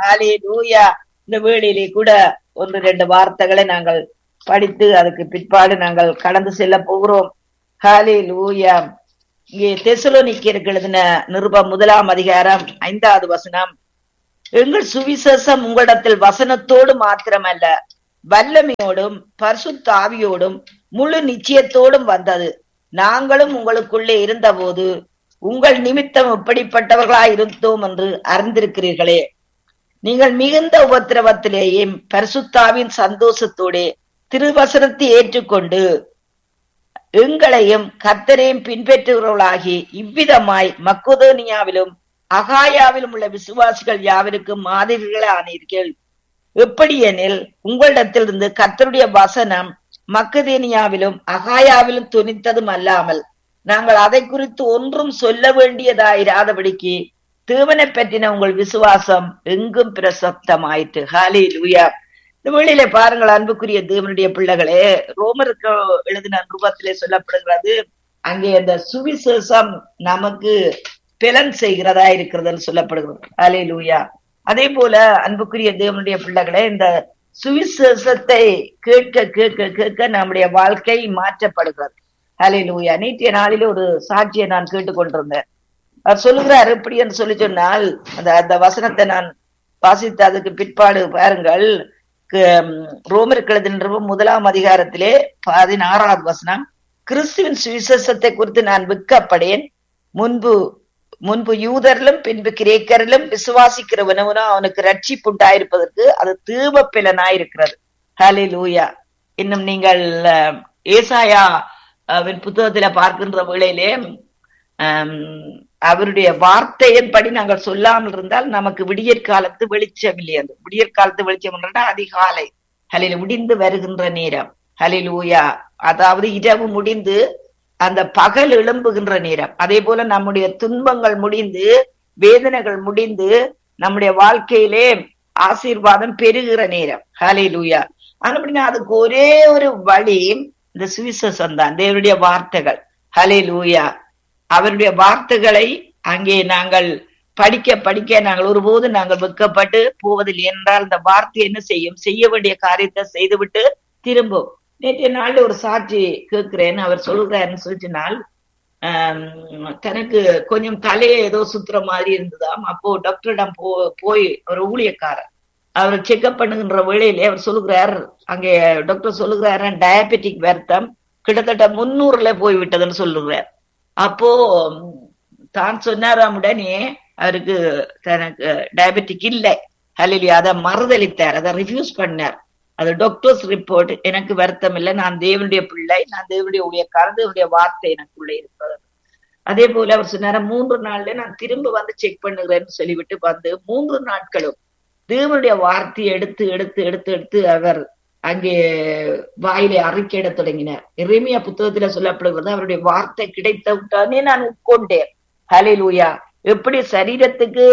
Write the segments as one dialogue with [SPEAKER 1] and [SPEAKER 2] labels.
[SPEAKER 1] ஹாலே லூயா இந்த வேளையிலே கூட ஒன்று ரெண்டு வார்த்தைகளை நாங்கள் படித்து அதுக்கு பிற்பாடு நாங்கள் கடந்து செல்ல போகிறோம் ஹாலே லூயா இங்கே தெசலோனிக்கருக்கு எழுதின நிருபம் முதலாம் அதிகாரம் ஐந்தாவது வசனம் எங்கள் சுவிசேஷம் உங்களிடத்தில் வசனத்தோடு மாத்திரமல்ல வல்லமையோடும் பரிசுத்தாவியோடும் முழு நிச்சயத்தோடும் வந்தது நாங்களும் உங்களுக்குள்ளே இருந்தபோது உங்கள் நிமித்தம் எப்படிப்பட்டவர்களாய் இருந்தோம் என்று அறிந்திருக்கிறீர்களே நீங்கள் மிகுந்த உபத்திரவத்திலேயும் பரிசுத்தாவின் சந்தோஷத்தோடே திருவசனத்தை ஏற்றுக்கொண்டு எங்களையும் கத்தரையும் பின்பற்றுகிறவர்களாகி இவ்விதமாய் மக்கோதோனியாவிலும் அகாயாவிலும் உள்ள விசுவாசிகள் யாவருக்கும் மாதிரிகளே ஆனீர்கள் எப்படி எனில் உங்களிடத்திலிருந்து கத்தருடைய வசனம் மக்கதேனியாவிலும் அகாயாவிலும் துணித்ததும் அல்லாமல் நாங்கள் அதை குறித்து ஒன்றும் சொல்ல வேண்டியதாயிராதபடிக்கு தேவனை பற்றின உங்கள் விசுவாசம் எங்கும் பிரசப்தமாயிற்று ஹாலே லூயா இந்த வேளையில பாருங்கள் அன்புக்குரிய தேவனுடைய பிள்ளைகளே ரோமருக்கு எழுதின ரூபத்திலே சொல்லப்படுகிறது அங்கே அந்த சுவிசேஷம் நமக்கு பிலன் செய்கிறதா இருக்கிறதுன்னு சொல்லப்படுகிறது ஹாலே லூயா அதே போல அன்புக்குரிய தேவனுடைய பிள்ளைகளே இந்த சுவிசேஷத்தை கேட்க கேட்க கேட்க நம்முடைய வாழ்க்கை மாற்றப்படுகிறது ஹலே லூயா நீட்டிய நாளில ஒரு சாட்சியை நான் கேட்டுக்கொண்டிருந்தேன் அவர் சொல்லுகிறார் எப்படி என்று சொல்லி சொன்னால் அந்த அந்த வசனத்தை நான் வாசித்து அதுக்கு பிற்பாடு பாருங்கள் ரோமர் கழுதின்ற முதலாம் அதிகாரத்திலே பதினாறாவது வசனம் கிறிஸ்துவின் சுவிசேஷத்தை குறித்து நான் விற்கப்படேன் முன்பு முன்பு யூதரிலும் பின்பு கிரேக்கரிலும் விசுவாசிக்கிறவனவனும் அவனுக்கு ரட்சிப்பு உண்டாயிருப்பதற்கு அது தீப பிலனாயிருக்கிறது ஹலே லூயா இன்னும் நீங்கள் ஏசாயா புத்தகத்துல பார்க்கின்ற வேளையிலே அவருடைய வார்த்தையின்படி நாங்கள் சொல்லாமல் இருந்தால் நமக்கு விடியற் காலத்து வெளிச்சம் இல்லையா விடியற் காலத்து வெளிச்சம் என்றால் அதிகாலை ஹலில் முடிந்து வருகின்ற நேரம் ஹலில் ஊயா அதாவது இரவு முடிந்து அந்த பகல் எழும்புகின்ற நேரம் அதே போல நம்முடைய துன்பங்கள் முடிந்து வேதனைகள் முடிந்து நம்முடைய வாழ்க்கையிலே ஆசீர்வாதம் பெருகிற நேரம் ஹலே லூயா அப்படின்னா அதுக்கு ஒரே ஒரு வழி இந்த சுவிசேஷம் தான் தேவனுடைய வார்த்தைகள் ஹலே லூயா அவருடைய வார்த்தைகளை அங்கே நாங்கள் படிக்க படிக்க நாங்கள் ஒருபோது நாங்கள் வெக்கப்பட்டு போவதில்லை என்றால் இந்த வார்த்தை என்ன செய்யும் செய்ய வேண்டிய காரியத்தை செய்துவிட்டு திரும்பும் நேற்றைய நாள்ல ஒரு சாட்சி கேட்கிறேன் அவர் சொல்லுகிறாருன்னு சொல்லிச்சுனால் தனக்கு கொஞ்சம் தலையை ஏதோ சுத்துற மாதிரி இருந்ததாம் அப்போ டாக்டரிடம் போ போய் ஒரு ஊழியக்காரர் அவர் செக்அப் பண்ணுகின்ற வேளையிலே அவர் சொல்லுகிறார் அங்கே டாக்டர் சொல்லுகிறாரு டயபெட்டிக் வருத்தம் கிட்டத்தட்ட முன்னூறுல போய் விட்டதுன்னு சொல்லுகிறார் அப்போ தான் சொன்னாராம் உடனே அவருக்கு தனக்கு டயபெட்டிக் இல்லை ஹலிலி அதை மறுதளித்தார் அதை ரிஃப்யூஸ் பண்ணார் அது டாக்டர்ஸ் ரிப்போர்ட் எனக்கு வருத்தம் இல்லை நான் தேவனுடைய பிள்ளை நான் தேவனுடைய ஊழியக்காரர் தேவனுடைய வார்த்தை எனக்குள்ள இருப்பது அதே போல அவர் சொன்னார மூன்று நாள்ல நான் திரும்ப வந்து செக் பண்ணுகிறேன்னு சொல்லிவிட்டு வந்து மூன்று நாட்களும் தேவனுடைய வார்த்தையை எடுத்து எடுத்து எடுத்து எடுத்து அவர் அங்கே வாயிலை அறிக்கையிட தொடங்கினார் இறைமையா புத்தகத்துல சொல்லப்படுகிறது அவருடைய வார்த்தை கிடைத்த விட்டானே நான் உட்கொண்டேன் ஹலே லூயா எப்படி சரீரத்துக்கு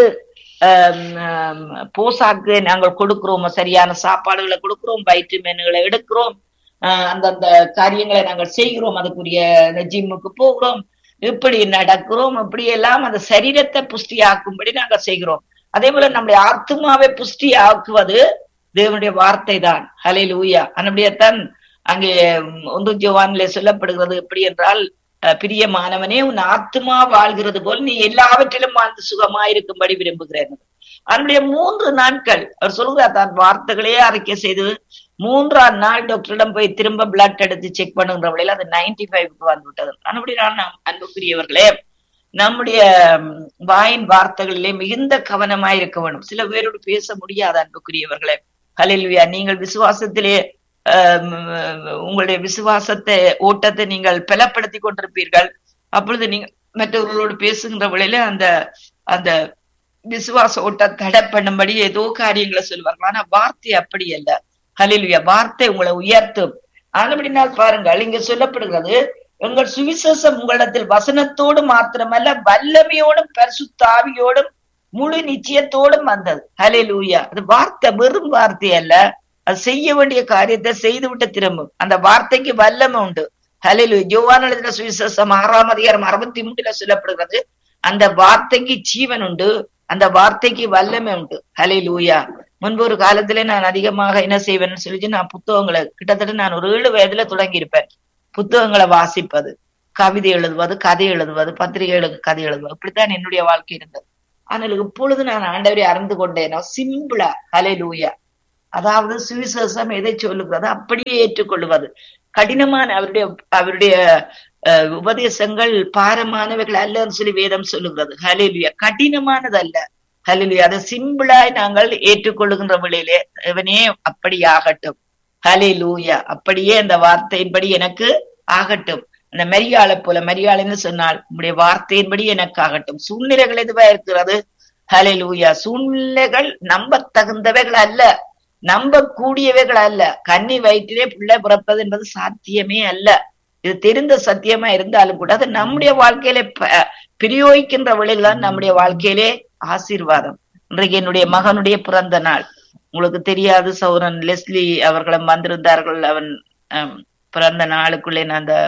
[SPEAKER 1] போசாக்கு நாங்கள் கொடுக்கிறோம் சரியான சாப்பாடுகளை கொடுக்கிறோம் வைட்டமின்களை எடுக்கிறோம் அந்தந்த காரியங்களை நாங்கள் செய்கிறோம் அதுக்குரிய ஜிம்முக்கு போகிறோம் இப்படி நடக்கிறோம் இப்படி எல்லாம் அந்த சரீரத்தை புஷ்டியாக்கும்படி நாங்கள் செய்கிறோம் அதே போல நம்முடைய ஆத்மாவை புஷ்டி ஆக்குவது தேவனுடைய வார்த்தை தான் ஹலே லூயா அன்படியத்தான் அங்கே ஒன்று ஜோவான்ல சொல்லப்படுகிறது எப்படி என்றால் பிரியமானவனே உன் ஆத்மா வாழ்கிறது போல் நீ எல்லாவற்றிலும் வாழ்ந்து சுகமாயிருக்கும்படி விரும்புகிறேன் அதனுடைய மூன்று நாட்கள் அவர் சொல்கிறார் தான் வார்த்தைகளே அறிக்கை செய்து மூன்றாம் நாள் டாக்டரிடம் போய் திரும்ப பிளட் எடுத்து செக் பண்ணுகிற வழியில் அது நைன்டி ஃபைவ்க்கு வந்து விட்டது அப்படி நான் அன்புக்குரியவர்களே நம்முடைய வாயின் வார்த்தைகளிலே மிகுந்த கவனமாய் இருக்க வேண்டும் சில பேரோடு பேச முடியாது அன்புக்குரியவர்களே ஹலில்வியா நீங்கள் விசுவாசத்திலே உங்களுடைய விசுவாசத்தை ஓட்டத்தை நீங்கள் பலப்படுத்தி கொண்டிருப்பீர்கள் அப்பொழுது நீங்க மற்றவர்களோடு பேசுகின்ற வழியில அந்த அந்த விசுவாச ஓட்ட தடை பண்ணும்படி ஏதோ காரியங்களை சொல்வார்கள் ஆனா வார்த்தை அப்படி அல்ல ஹலில்வியா வார்த்தை உங்களை உயர்த்தும் ஆனபடினால் பாருங்கள் இங்க சொல்லப்படுகிறது எங்கள் சுவிசேஷம் உங்களிடத்தில் வசனத்தோடு மாத்திரமல்ல வல்லமையோடும் பரிசுத்தாவியோடும் முழு நிச்சயத்தோடும் வந்தது ஹலே லூயா அது வார்த்தை வெறும் வார்த்தை அல்ல அது செய்ய வேண்டிய காரியத்தை செய்துவிட்டு திரும்பும் அந்த வார்த்தைக்கு வல்லமை உண்டு ஹலிலு ஜோவான் எழுதின சுவிசேஷம் ஆறாம் அதிகாரம் அறுபத்தி மூணுல சொல்லப்படுகிறது அந்த வார்த்தைக்கு ஜீவன் உண்டு அந்த வார்த்தைக்கு வல்லமை உண்டு ஹலே லூயா முன்பு ஒரு காலத்திலே நான் அதிகமாக என்ன செய்வேன்னு சொல்லிச்சு நான் புத்தகங்களை கிட்டத்தட்ட நான் ஒரு ஏழு வயதுல தொடங்கி இருப்பேன் புத்தகங்களை வாசிப்பது கவிதை எழுதுவது கதை எழுதுவது பத்திரிகை எழுது கதை எழுதுவது இப்படித்தான் என்னுடைய வாழ்க்கை இருந்தது ஆனால் இப்பொழுது நான் ஆண்டவரை அறிந்து கொண்டேனோ சிம்பிளா ஹலே லூயா அதாவது சுவிசேஷம் எதை சொல்லுகிறது அப்படியே ஏற்றுக்கொள்வது கடினமான அவருடைய அவருடைய உபதேசங்கள் பாரமானவைகள் அல்லன்னு சொல்லி வேதம் சொல்லுகிறது ஹலிலுயா கடினமானது அல்ல ஹலிலுயா அதை சிம்பிளாய் நாங்கள் ஏற்றுக்கொள்ளுகின்ற வழியிலே இவனே அப்படி ஆகட்டும் ஹலே லூயா அப்படியே அந்த வார்த்தையின்படி எனக்கு ஆகட்டும் அந்த மரியாளை போல மரியாளைன்னு சொன்னால் உங்களுடைய வார்த்தையின்படி எனக்கு ஆகட்டும் சூழ்நிலைகள் எதுவா இருக்கிறது ஹலே லூயா சூழ்நிலைகள் நம்ப தகுந்தவைகள் அல்ல நம்ப கூடியவைகள் அல்ல கன்னி வயிற்றிலே பிள்ளை பிறப்பது என்பது சாத்தியமே அல்ல இது தெரிந்த சத்தியமா இருந்தாலும் கூட அது நம்முடைய வாழ்க்கையிலே பிரயோகிக்கின்ற வழியில் தான் நம்முடைய வாழ்க்கையிலே ஆசீர்வாதம் இன்றைக்கு என்னுடைய மகனுடைய பிறந்த நாள் உங்களுக்கு தெரியாது சௌரன் லெஸ்லி அவர்களும் வந்திருந்தார்கள் அவன் பிறந்த நாளுக்குள்ளே நான் அந்த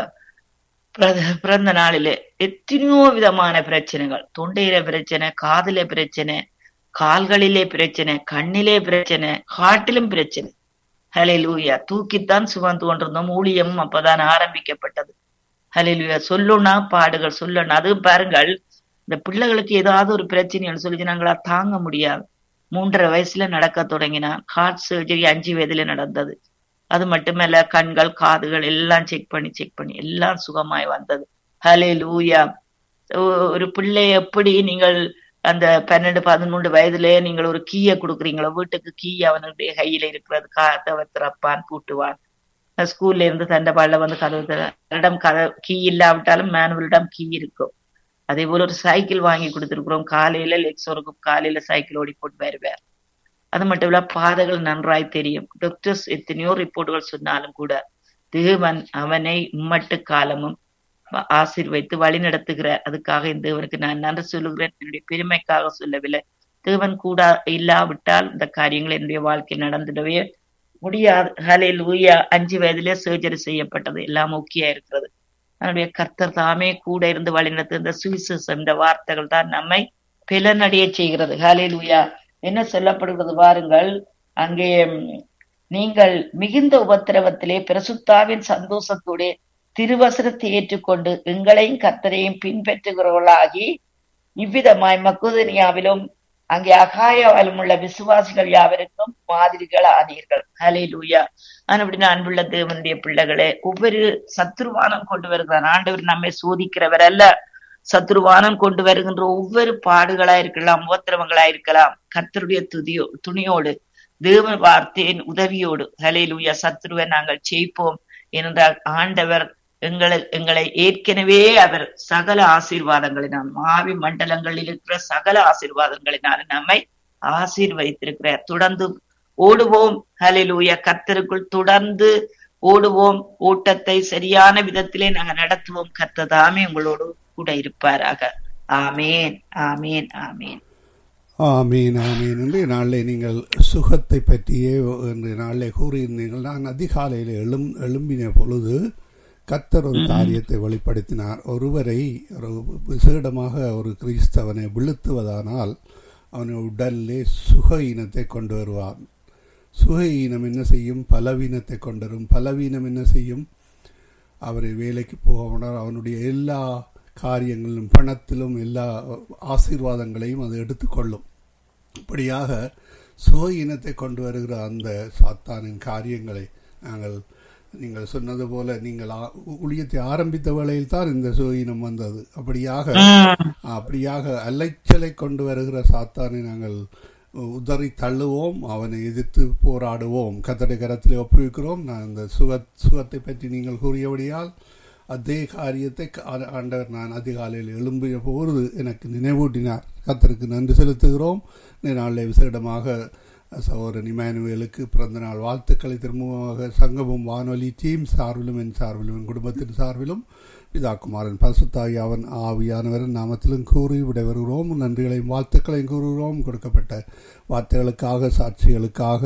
[SPEAKER 1] பிறந்த நாளிலே எத்தனையோ விதமான பிரச்சனைகள் தொண்டையில பிரச்சனை காதுல பிரச்சனை கால்களிலே பிரச்சனை கண்ணிலே பிரச்சனை ஹார்ட்டிலும் பிரச்சனை ஹலே லூயா தூக்கித்தான் சுமந்து கொண்டிருந்தோம் ஊழியமும் அப்பதான் ஆரம்பிக்கப்பட்டது ஹலே லூயா சொல்லுனா பாடுகள் சொல்லணும் அது பாருங்கள் இந்த பிள்ளைகளுக்கு ஏதாவது ஒரு பிரச்சனைன்னு சொல்லி நாங்களா தாங்க முடியாது மூன்றரை வயசுல நடக்க தொடங்கினான் ஹார்ட் சர்ஜரி அஞ்சு வயதுல நடந்தது அது மட்டுமல்ல கண்கள் காதுகள் எல்லாம் செக் பண்ணி செக் பண்ணி எல்லாம் சுகமாய் வந்தது ஹலே லூயா ஒரு பிள்ளை எப்படி நீங்கள் அந்த பன்னெண்டு பதிமூன்று வயதுலயே நீங்கள் ஒரு கீயை கொடுக்குறீங்களோ வீட்டுக்கு கீ அவனுடைய கையில இருக்கிறது கதவை திறப்பான் பூட்டுவான் ஸ்கூல்ல இருந்து தண்டை பாடல வந்து கதவு கதை கீ இல்லாவிட்டாலும் மேனுவலிடம் கீ இருக்கும் அதே போல ஒரு சைக்கிள் வாங்கி கொடுத்துருக்குறோம் காலையில லெக்ஸோருக்கு காலையில சைக்கிள் ஓடி போட்டு வருவார் அது மட்டும் இல்ல பாதைகள் நன்றாய் தெரியும் டாக்டர்ஸ் எத்தனையோ ரிப்போர்ட்டுகள் சொன்னாலும் கூட தேவன் அவனை உம்மட்டு காலமும் ஆசீர்வைத்து வழி நடத்துகிறார் அதுக்காக இந்த தேவனுக்கு நான் நன்றி சொல்லுகிறேன் என்னுடைய பெருமைக்காக சொல்லவில்லை தேவன் கூட இல்லாவிட்டால் இந்த காரியங்கள் என்னுடைய வாழ்க்கையில் நடந்துடவே முடியாது ஹலையில் ஊயா அஞ்சு வயதிலே சர்ஜரி செய்யப்பட்டது எல்லாம் முக்கியா இருக்கிறது அதனுடைய கர்த்தர் தாமே கூட இருந்து வழிநடத்து இந்த சுவிசேஷம் இந்த வார்த்தைகள் தான் நம்மை பிளனடைய செய்கிறது ஹலையில் ஊயா என்ன சொல்லப்படுகிறது பாருங்கள் அங்கே நீங்கள் மிகுந்த உபத்திரவத்திலே பிரசுத்தாவின் சந்தோஷத்தோட திருவசனத்தை ஏற்றுக்கொண்டு எங்களையும் கர்த்தரையும் பின்பற்றுகிறவர்களாகி இவ்விதமாய் மக்குதனியாவிலும் அங்கே அகாயாவிலும் உள்ள விசுவாசிகள் யாவருக்கும் மாதிரிகள் ஆனீர்கள் ஹலே லூயா அப்படின்னா அன்புள்ள தேவனுடைய பிள்ளைகளே ஒவ்வொரு சத்ருவானம் கொண்டு வருகிறார் ஆண்டவர் நம்மை சோதிக்கிறவர் அல்ல சத்ருவானம் கொண்டு வருகின்ற ஒவ்வொரு பாடுகளா இருக்கலாம் உபத்திரவங்களா இருக்கலாம் கர்த்தருடைய துதியோ துணியோடு தேவ வார்த்தையின் உதவியோடு ஹலே லூயா சத்ருவை நாங்கள் ஜெயிப்போம் என்றால் ஆண்டவர் எங்களை எங்களை ஏற்கனவே அவர் சகல ஆசீர்வாதங்களினால் மாவி மண்டலங்களில் இருக்கிற சகல ஆசீர்வாதங்களினால் நம்மை ஆசீர்வதித்திருக்கிறார் தொடர்ந்து ஓடுவோம் ஹலிலூய கத்தருக்குள் தொடர்ந்து ஓடுவோம் ஓட்டத்தை சரியான விதத்திலே நாங்கள் நடத்துவோம் கத்ததாமே உங்களோடு கூட இருப்பாராக ஆமேன் ஆமேன் ஆமேன்
[SPEAKER 2] ஆமீன் ஆமீன் இன்றைய நாளில் நீங்கள் சுகத்தை பற்றியே இன்றைய நாளில் கூறியிருந்தீர்கள் நான் அதிகாலையில் எழும் எழும்பின பொழுது கத்தர் ஒரு காரியத்தை வெளிப்படுத்தினார் ஒருவரை ஒரு விசேடமாக ஒரு கிறிஸ்தவனை விழுத்துவதானால் அவன் உடல்லே சுக ஈனத்தை கொண்டு வருவான் சுக ஈனம் என்ன செய்யும் பலவீனத்தை கொண்டு வரும் பலவீனம் என்ன செய்யும் அவரை வேலைக்கு போகணும் அவனுடைய எல்லா காரியங்களிலும் பணத்திலும் எல்லா ஆசீர்வாதங்களையும் அது எடுத்துக்கொள்ளும் இப்படியாக சுக இனத்தை கொண்டு வருகிற அந்த சாத்தானின் காரியங்களை நாங்கள் நீங்கள் சொன்னது போல நீங்கள் ஊழியத்தை ஆரம்பித்த வேளையில் தான் இந்த சுயினம் வந்தது அப்படியாக அப்படியாக அலைச்சலை கொண்டு வருகிற சாத்தானை நாங்கள் உதறி தள்ளுவோம் அவனை எதிர்த்து போராடுவோம் கத்தடை கரத்தில் ஒப்புவிக்கிறோம் நான் இந்த சுக சுகத்தை பற்றி நீங்கள் கூறியபடியால் அதே காரியத்தை ஆண்டவர் நான் அதிகாலையில் எழும்பிய போது எனக்கு நினைவூட்டினார் கத்தருக்கு நன்றி செலுத்துகிறோம் நாளில் விசேடமாக சகோதரன் இமானுவேலுக்கு பிறந்த நாள் வாழ்த்துக்களை திரும்பமாக சங்கமும் வானொலி டீம் சார்பிலும் என் சார்பிலும் என் குடும்பத்தின் சார்பிலும் பிதாகுமாரன் பசுத்தாய் அவன் ஆவியானவரின் நாமத்திலும் கூறி விடைபெறுகிறோம் நன்றிகளையும் வாழ்த்துக்களையும் கூறுகிறோம் கொடுக்கப்பட்ட வார்த்தைகளுக்காக சாட்சிகளுக்காக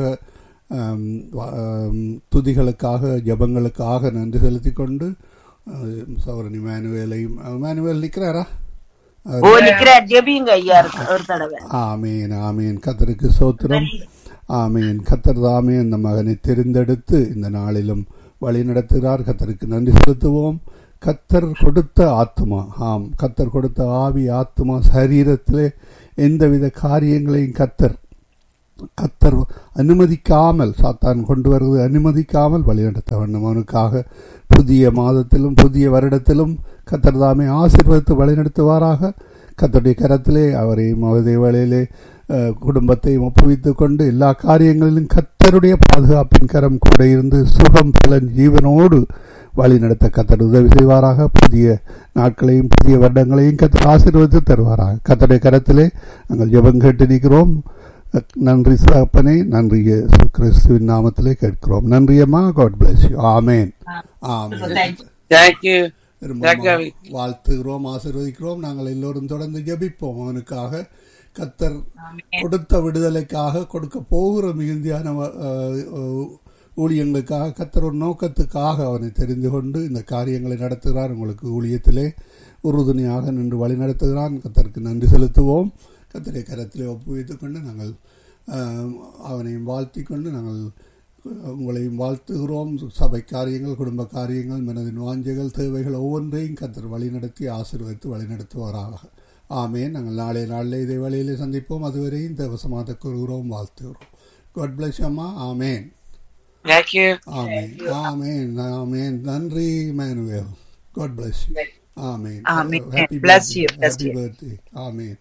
[SPEAKER 2] துதிகளுக்காக ஜபங்களுக்காக நன்றி செலுத்தி கொண்டு சௌரன் இமானுவேலையும் இமானுவேல் நிற்கிறாரா
[SPEAKER 1] ஓ நிக்கிற ஜெபிங்க ஐயா இருக்கு ஒரு தடவை
[SPEAKER 2] ஆமீன் ஆமீன் கத்தருக்கு சோத்திரம் ஆமீன் கத்தர் தாமே அந்த மகனை தெரிந்தெடுத்து இந்த நாளிலும் வழி நடத்துகிறார் கத்தருக்கு நன்றி செலுத்துவோம் கத்தர் கொடுத்த ஆத்மா ஆம் கத்தர் கொடுத்த ஆவி ஆத்மா சரீரத்திலே எந்தவித காரியங்களையும் கத்தர் கத்தர் அனுமதிக்காமல் சாத்தான் கொண்டு வருவது அனுமதிக்காமல் வழிநடத்த வேண்டும் அவனுக்காக புதிய மாதத்திலும் புதிய வருடத்திலும் கத்தர் தாமே ஆசீர்வதித்து வழிநடத்துவாராக கத்தருடைய கரத்திலே அவரையும் அவருடைய வேளையிலே அஹ், குடும்பத்தையும் ஒப்புவித்துக் கொண்டு எல்லா காரியங்களிலும் கத்தருடைய பாதுகாப்பின் கரம் கூட இருந்து சுகம் பலன் ஜீவனோடு வழி நடத்த கத்தர் உதவி செய்வாராக புதிய நாட்களையும் புதிய வருடங்களையும் கத்தர் ஆசீர்வதித்து தருவாராக கத்தருடைய கரத்திலே நாங்கள் ஜெபம் கேட்டு நிற்கிறோம் நன்றி அப்பனே நன்றி இயேசு கிறிஸ்துவின் நாமத்திலே கேட்கிறோம் நன்றி அம்மா God bless you amen amen
[SPEAKER 3] Thank you.
[SPEAKER 2] ரொம்ப
[SPEAKER 3] Thank you, Avi.
[SPEAKER 2] வாழ்த்துகிறோம் ஆசீர்வதிக்கிறோம் நாங்கள் எல்லோரும் தொடர்ந்து ஜெபிப்போம் அவனுக்காக கத்தர் கொடுத்த விடுதலைக்காக கொடுக்க போகிற மிகுந்தியான அஹ், அஹ், ஊழியங்களுக்காக கத்தர் ஒரு நோக்கத்துக்காக அவனை தெரிந்து கொண்டு இந்த காரியங்களை நடத்துகிறார் உங்களுக்கு ஊழியத்திலே உறுதுணையாக நின்று வழி நடத்துகிறான் கத்தருக்கு நன்றி செலுத்துவோம் கத்தரை கரத்திலே ஒப்புவித்துக் கொண்டு நாங்கள் அஹ், அவனையும் வாழ்த்திக் கொண்டு நாங்கள் உங்களையும் வாழ்த்துகிறோம் சபை காரியங்கள் குடும்ப காரியங்கள் மனதின் வாஞ்சைகள் தேவைகள் ஒவ்வொன்றையும் கத்தர் வழிநடத்தி ஆசீர்வதித்து வழிநடத்துவாராக ஆமேன் நாங்கள் நாளை நாளில் இதே வேளையிலே சந்திப்போம் அதுவரையும் தேவசமாக கூறுகிறோம் வாழ்த்துகிறோம் காட் பிளஸ் அம்மா ஆமேன்
[SPEAKER 3] Thank you.
[SPEAKER 2] Amen amen amen நன்றி Manuel God bless amen
[SPEAKER 1] Amen.
[SPEAKER 2] Happy
[SPEAKER 1] Bless you, bless
[SPEAKER 2] happy
[SPEAKER 1] you.
[SPEAKER 2] Birthday amen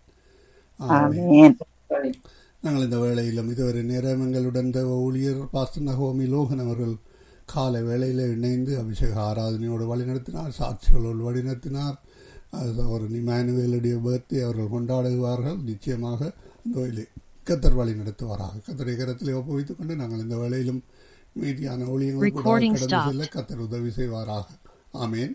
[SPEAKER 2] amen
[SPEAKER 1] amen
[SPEAKER 2] நாங்கள் இந்த வேளையிலும் இதுவரை நேரம் எங்களுடன் தேவ ஊழியர் பாஸ்டர் நகோமி லோகன் அவர்கள் காலை வேளையில் இணைந்து அபிஷேக ஆராதனையோடு வழிநடத்தினார் சாட்சிகளோடு வழிநடத்தினார் அது அவர் இமானுவேலுடைய பர்த்டே அவர்கள் கொண்டாடுவார்கள் நிச்சயமாக இந்த வேலை கத்தர் வழி நடத்துவாராக கத்தரை கரத்திலே ஒப்புவித்துக் கொண்டு நாங்கள் இந்த வேளையிலும் மீதியான ஊழியங்கள் கூட
[SPEAKER 4] Recording
[SPEAKER 2] கடந்து
[SPEAKER 4] stopped.
[SPEAKER 2] செல்ல கத்தர் உதவி செய்வாராக ஆமேன்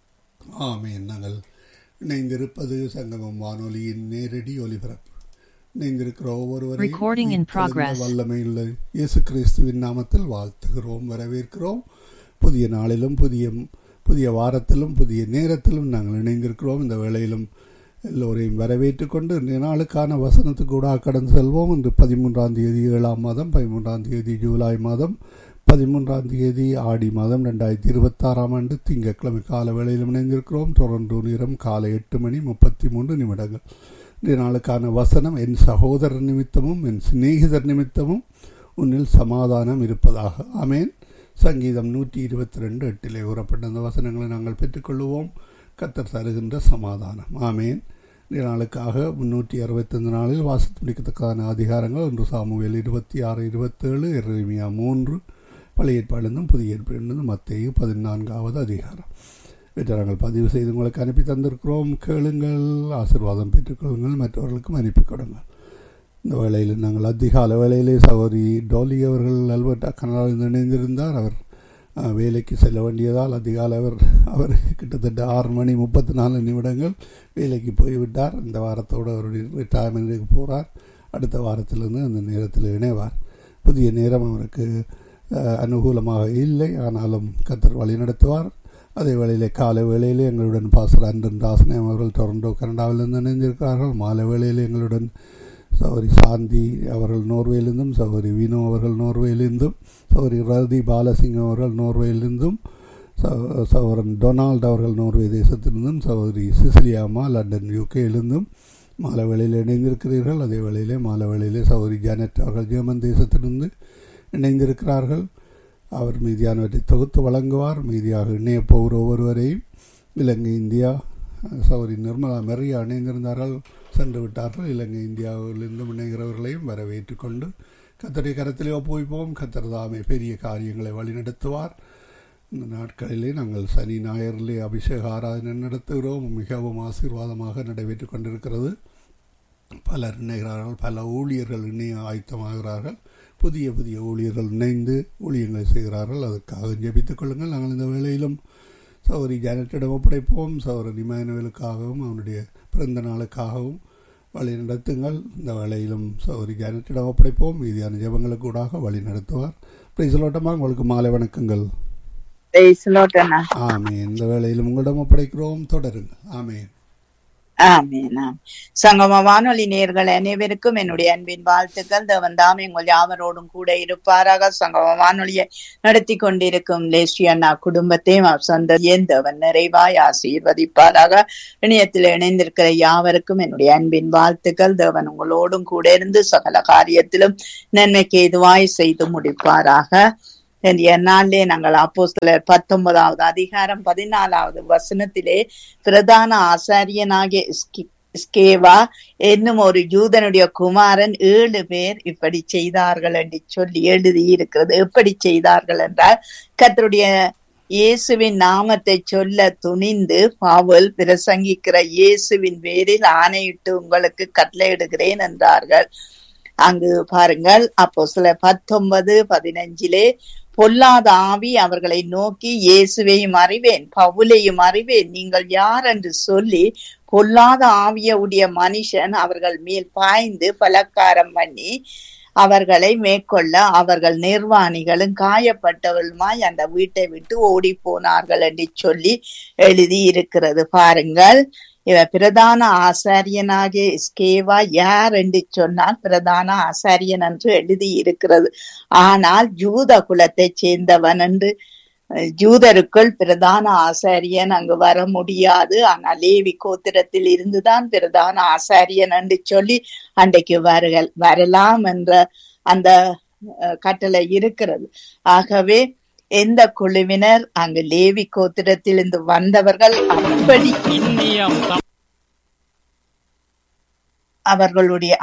[SPEAKER 2] ஆமேன் நாங்கள் இணைந்திருப்பது சங்கமம் வானொலியின் நேரடி ஒலிபரப்பு இணைந்திருக்கிற ஒவ்வொருவரையும்
[SPEAKER 4] Recording in
[SPEAKER 2] மீட்பெழுந்த
[SPEAKER 4] progress.
[SPEAKER 2] வல்லமையுள்ள இயேசு கிறிஸ்துவின் நாமத்தில் வாழ்த்துகிறோம் வரவேற்கிறோம் புதிய நாளிலும் புதிய புதிய வாரத்திலும் புதிய நேரத்திலும் நாங்கள் இணைந்திருக்கிறோம் இந்த வேளையிலும் எல்லோரையும் வரவேற்றுக் கொண்டு இந்த நாளுக்கான வசனத்துக்கு கூட கடந்து செல்வோம் இன்று பதிமூன்றாம் தேதி ஏழாம் மாதம் பதிமூன்றாம் தேதி ஜூலை மாதம் பதிமூன்றாம் தேதி ஆடி மாதம் ரெண்டாயிரத்தி இருபத்தாறாம் ஆண்டு திங்கட்கிழமை கால வேளையிலும் இணைந்திருக்கிறோம் தொடர்ந்து நேரம் காலை எட்டு மணி முப்பத்தி மூன்று நிமிடங்கள் இன்றைய நாளுக்கான வசனம் என் சகோதரர் நிமித்தமும் என் சிநேகிதர் நிமித்தமும் உன்னில் சமாதானம் இருப்பதாக ஆமேன் சங்கீதம் நூற்றி இருபத்தி ரெண்டு எட்டிலே கூறப்பட்ட அந்த வசனங்களை நாங்கள் பெற்றுக்கொள்வோம் கத்தர் தருகின்ற சமாதானம் ஆமேன் இன்றைய நாளுக்காக முன்னூற்றி அறுபத்தைந்து நாளில் வாசித்து முடிக்கத்தக்கான அதிகாரங்கள் ஒன்று சாமுவேல் இருபத்தி ஆறு இருபத்தேழு எரேமியா மூன்று பழைய ஏற்பாடுந்தும் புதிய ஏற்பாடு மத்தேயு பதினான்காவது அதிகாரம் இவற்றை நாங்கள் பதிவு செய்து உங்களுக்கு அனுப்பி தந்திருக்கிறோம் கேளுங்கள் ஆசீர்வாதம் பெற்றுக்கொள்ளுங்கள் மற்றவர்களுக்கும் அனுப்பி கொடுங்கள் இந்த வேளையில் நாங்கள் அதிகால வேளையிலே சகோதரி டோலி அவர்கள் அல்பர்டா கனடாவில் இணைந்திருந்தார் அவர் அஹ், வேலைக்கு செல்ல வேண்டியதால் அதிகாலை அவர் அவர் கிட்டத்தட்ட ஆறு மணி முப்பத்தி நாலு நிமிடங்கள் வேலைக்கு போய்விட்டார் இந்த வாரத்தோடு அவருடைய ரிட்டையர்மெண்ட்டுக்கு போகிறார் அடுத்த வாரத்திலிருந்து அந்த நேரத்தில் இணைவார் புதிய நேரம் அவருக்கு அஹ், அனுகூலமாக இல்லை ஆனாலும் கத்தர் வழி நடத்துவார் அதே வேளையிலே காலை வேளையிலே எங்களுடன் பாசர் அன்றன் தாசனம் அவர்கள் டொரண்டோ கனடாவிலிருந்து இணைந்திருக்கிறார்கள் மாலை வேளையிலே எங்களுடன் சௌரி சாந்தி அவர்கள் நோர்வேலிருந்தும் சௌரி வினோ அவர்கள் நோர்வேலிருந்தும் சௌரி ரதி பாலசிங்கம் அவர்கள் நோர்வேலிருந்தும் சௌ- சௌரன் டொனால்ட் அவர்கள் நோர்வே தேசத்திலிருந்தும் சௌரி சிசிலியாமா லண்டன் யூகேயிலிருந்தும் மாலை வேளையில் இணைந்திருக்கிறீர்கள் அதே வேளையிலே மாலை வேளையிலே சௌரி ஜானட் அவர்கள் ஜெர்மன் தேசத்திலிருந்து இணைந்திருக்கிறார்கள் அவர் மீதியானவற்றை தொகுத்து வழங்குவார் மீதியாக இணைய போகிற ஒவ்வொருவரையும் இலங்கை இந்தியா சௌரி நிர்மலா மெரியா இணைந்திருந்தார்கள் சென்று விட்டார்கள் இலங்கை இந்தியாவிலிருந்து இணைகிறவர்களையும் வரவேற்றுக் கொண்டு கத்தருடைய கரத்திலே ஒப்புவிப்போம் கத்தர் தாமே பெரிய காரியங்களை வழிநடத்துவார் இந்த நாட்களிலே நாங்கள் சனி ஞாயிறிலே அபிஷேக ஆராதனை நடத்துகிறோம் மிகவும் ஆசீர்வாதமாக நடைபெற்றுக் கொண்டிருக்கிறது பலர் இணைகிறார்கள் பல ஊழியர்கள் இணைய ஆயத்தமாகிறார்கள் புதிய புதிய ஊழியர்கள் இணைந்து ஊழியங்களை செய்கிறார்கள் அதற்காக ஜெபித்துக் கொள்ளுங்கள் நாங்கள் இந்த வேளையிலும் சௌரி ஜானட்டிடம் ஒப்படைப்போம் சௌரன் இமானுவேலுக்காகவும் அவனுடைய பிறந்த நாளுக்காகவும் வழி நடத்துங்கள் இந்த வேளையிலும் சௌரி ஜானட்டிடம் ஒப்படைப்போம் மீதியான ஜெபங்களுக்கு கூடாக வழி நடத்துவார் பிரைசலோட்டமாக உங்களுக்கு மாலை வணக்கங்கள்
[SPEAKER 1] Praise the Lord, அண்ணா
[SPEAKER 2] ஆமேன் இந்த வேளையிலும் உங்களிடம் ஒப்படைக்கிறோம் தொடருங்கள் ஆமேன்
[SPEAKER 4] ஆமென் ஆம். சங்கம வானொலி நேர்கள் அனைவருக்கும் என்னுடைய அன்பின் வாழ்த்துக்கள் தேவன் தாம் எங்கள் யாவரோடும் கூட இருப்பாராக சங்கம வானொலியை நடத்தி கொண்டிருக்கும் லேசியண்ணா குடும்பத்தையும் அவர் சொந்தத்தையும் தேவன் நிறைவாய் ஆசீர்வதிப்பாராக இணையத்தில் இணைந்திருக்கிற யாவருக்கும் என்னுடைய அன்பின் வாழ்த்துக்கள் தேவன் உங்களோடும் கூட இருந்து சகல காரியத்திலும் நன்மைக்கு எதுவாய் செய்து முடிப்பாராக இன்றைய நாளிலே நாங்கள் அப்போஸ்தலர் பத்தொன்பதாவது அதிகாரம் பதினாலாவது வசனத்திலே பிரதான ஆசாரியனாகிய இஸ்கி- இஸ்கேவா என்னும் ஒரு யூதனுடைய குமாரன் ஏழு பேர் இப்படி செய்தார்கள் என்று சொல்லி எழுதி இருக்கிறது எப்படி செய்தார்கள் என்றால் கர்த்தருடைய இயேசுவின் நாமத்தை சொல்ல துணிந்து பாவல் பிரசங்கிக்கிற இயேசுவின் பேரில் ஆணையிட்டு உங்களுக்கு கட்டளையிடுகிறேன் என்றார்கள் அங்கு பாருங்கள் அப்போ சில பத்தொன்பது பதினஞ்சிலே பொல்லாத ஆவி அவர்களை நோக்கி இயேசுவையும் அறிவேன் பவுலையும் அறிவேன் நீங்கள் யார் என்று சொல்லி பொல்லாத ஆவியுடைய மனுஷன் அவர்கள் மேல் பாய்ந்து பலக்காரம் பண்ணி அவர்களை மேற்கொள்ள அவர்கள் நிர்வாணிகளும் காயப்பட்டவர்களுமாய் அந்த வீட்டை விட்டு ஓடி போனார்கள் என்று சொல்லி எழுதி இருக்கிறது பாருங்கள் இவ பிரதான ஆசாரியனாகிய இஸ்கேவா யார் என்று சொன்னால் பிரதான ஆசாரியன் என்று எழுதி இருக்கிறது ஆனால் ஜூத குலத்தை சேர்ந்தவன் என்று அஹ், ஜூதருக்குள் பிரதான ஆசாரியன் அங்கு வர முடியாது ஆனால் லேவி கோத்திரத்தில் இருந்துதான் பிரதான ஆசாரியன் என்று சொல்லி அன்றைக்கு வருகள் வரலாம் என்ற அந்த அஹ், கட்டளை இருக்கிறது ஆகவே எந்த குழுவினர் அங்கு லேவி கோத்திரத்திலிருந்து வந்தவர்கள் அப்படி
[SPEAKER 5] இன்னியம்
[SPEAKER 4] அவர்களுடைய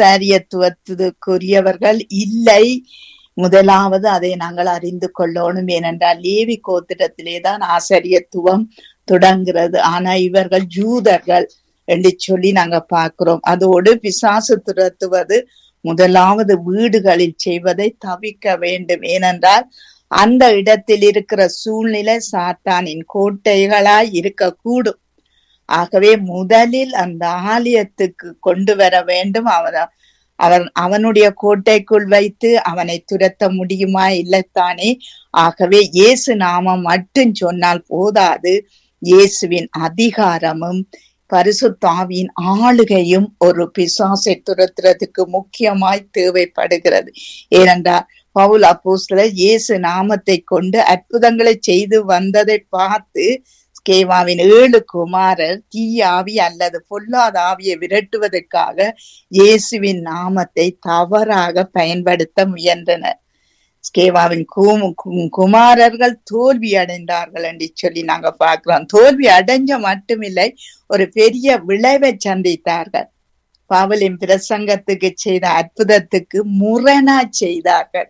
[SPEAKER 4] ஆசாரியத்துவத்துக்குரியவர்கள் இல்லை முதலாவது அதை நாங்கள் அறிந்து கொள்ளணும் ஏனென்றால் லேவி கோத்திரத்திலே தான் ஆசாரியத்துவம் தொடங்குகிறது ஆனா இவர்கள் ஜூதர்கள் என்று சொல்லி நாங்க பார்க்கிறோம் அதோடு பிசாசு துரத்துவது முதலாவது வீடுகளில் செய்வதை தவிர்க்க வேண்டும் ஏனென்றால் அந்த இடத்தில் இருக்கிற சூழ்நிலை சாத்தானின் கோட்டைகளாய் இருக்கக்கூடும் ஆகவே முதலில் அந்த ஆலயத்துக்கு கொண்டு வர வேண்டும் அவன் அவன் அவனுடைய கோட்டைக்குள் வைத்து அவனை துரத்த முடியுமா இல்லைத்தானே ஆகவே இயேசு நாமம் மட்டும் சொன்னால் போதாது இயேசுவின் அதிகாரமும் பரிசுத்தாவின் ஆளுகையும் ஒரு பிசாசை துரத்துறதுக்கு முக்கியமாய் தேவைப்படுகிறது ஏனென்றால் பவுல் அப்போஸ்தலர் இயேசு நாமத்தை கொண்டு அற்புதங்களை செய்து வந்ததை பார்த்து ஸ்கேவாவின் ஏழு குமாரர் தீய ஆவி அல்லது பொல்லாத ஆவியை விரட்டுவதற்காக இயேசுவின் நாமத்தை தவறாக பயன்படுத்த முயன்றனர் ஸ்கேவாவின் கு- கு- குமாரர்கள் தோல்வி அடைந்தார்கள் என்று சொல்லி நாங்க பார்க்கிறோம் தோல்வி அடைஞ்ச மட்டுமில்லை ஒரு பெரிய விளைவை சந்தித்தார்கள் பவுலின் பிரசங்கத்துக்கு செய்த அற்புதத்துக்கு முரணா செய்தார்கள்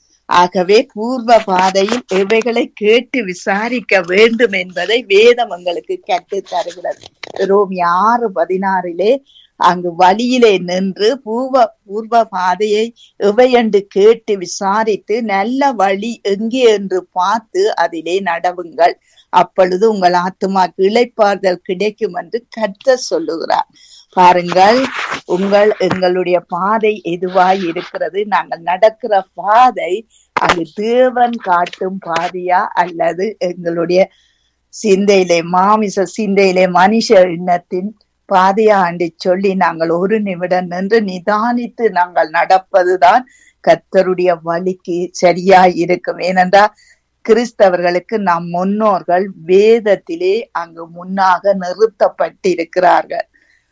[SPEAKER 4] ஆகவே பூர்வ பாதையில் எவைகளை கேட்டு விசாரிக்க வேண்டும் என்பதை வேதம் எங்களுக்கு கற்றுத் தருகிறது ரோமி ஆறு பதினாறிலே அங்கு வழியிலே நின்று பூர்வ பூர்வ பாதையை எவையென்று கேட்டு விசாரித்து நல்ல வழி எங்கே என்று பார்த்து அதிலே நடவுங்கள் அப்பொழுது உங்கள் ஆத்துமாக்கு இளைப்பாறுதல் கிடைக்கும் என்று கற்ற சொல்லுகிறார் பாருங்கள் உங்கள் எங்களுடைய பாதை எதுவாய் இருக்கிறது நாங்கள் நடக்கிற பாதை அது தேவன் காட்டும் பாதையா அல்லது எங்களுடைய சிந்தையிலே மாமிச சிந்தையிலே மனுஷ எண்ணத்தின் பாதையா என்று சொல்லி நாங்கள் ஒரு நிமிடம் நின்று நிதானித்து நாங்கள் நடப்பதுதான் கர்த்தருடைய வழிக்கு சரியாய் இருக்கும் ஏனென்றால் கிறிஸ்தவர்களுக்கு நம் முன்னோர்கள் வேதத்திலே அங்கு முன்னாக நிறுத்தப்பட்டிருக்கிறார்கள்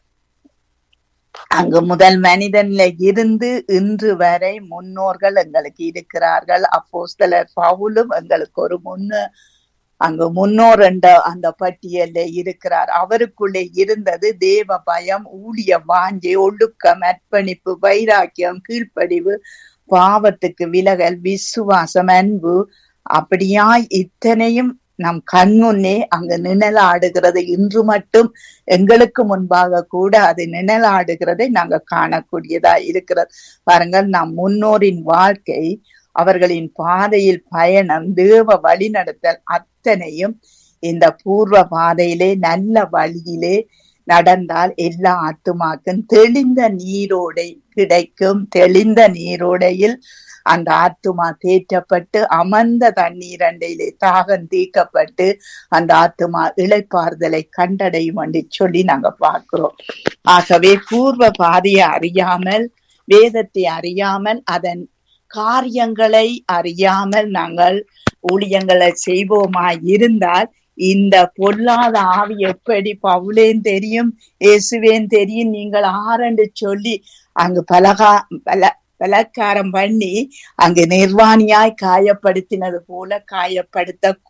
[SPEAKER 4] அங்கு முதல் மனிதன்ல இருந்து இன்று வரை முன்னோர்கள் எங்களுக்கு இருக்கிறார்கள் அப்போஸ்தலர் பவுலும் எங்களுக்கு ஒரு முன்ன அங்கு முன்னோர் என்ற அந்த பட்டியல்ல இருக்கிறார் அவருக்குள்ளே இருந்தது தேவ பயம் ஊழிய வாஞ்சை ஒழுக்கம் அர்ப்பணிப்பு வைராக்கியம் கீழ்ப்படிவு பாவத்துக்கு விலகல் விசுவாசம் அன்பு அப்படியாய் இத்தனையும் நம் கண்முன்னே அங்கு நிழலாடுகிறது இன்று மட்டும் எங்களுக்கு முன்பாக கூட அது நிழலாடுகிறதை நாங்க காணக்கூடியதா இருக்கிறது பாருங்கள் நம் முன்னோரின் வாழ்க்கை அவர்களின் பாதையில் பயணம் தேவ வழிநடத்தல் அத்தனையும் இந்த பூர்வ பாதையிலே நல்ல வழியிலே நடந்தால் எல்லா ஆத்துமாக்கும் தெளிந்த நீரோடை கிடைக்கும் தெளிந்த நீரோடையில் அந்த ஆத்துமா தேற்றப்பட்டு அமர்ந்த தண்ணீர் அண்டையிலே தாகம் தீர்க்கப்பட்டு அந்த ஆத்துமா இளைப்பாறுதலை கண்டடையும் என்று சொல்லி நாங்க பார்க்கிறோம் ஆகவே பூர்வ பாதையை அறியாமல் வேதத்தை அறியாமல் அதன் காரியங்களை அறியாமல் நாங்கள் ஊழியங்களை செய்வோமாய் இருந்தால் இந்த பொல்லாத ஆவி எப்படி பவுலேன் தெரியும் இயேசுவேன் தெரியும் நீங்கள் ஆரண்டு சொல்லி அங்கு பலகா பல பலக்காரம் பண்ணி அங்கு நிர்வாணியாய் காயப்படுத்தினது போல காயப்படுத்த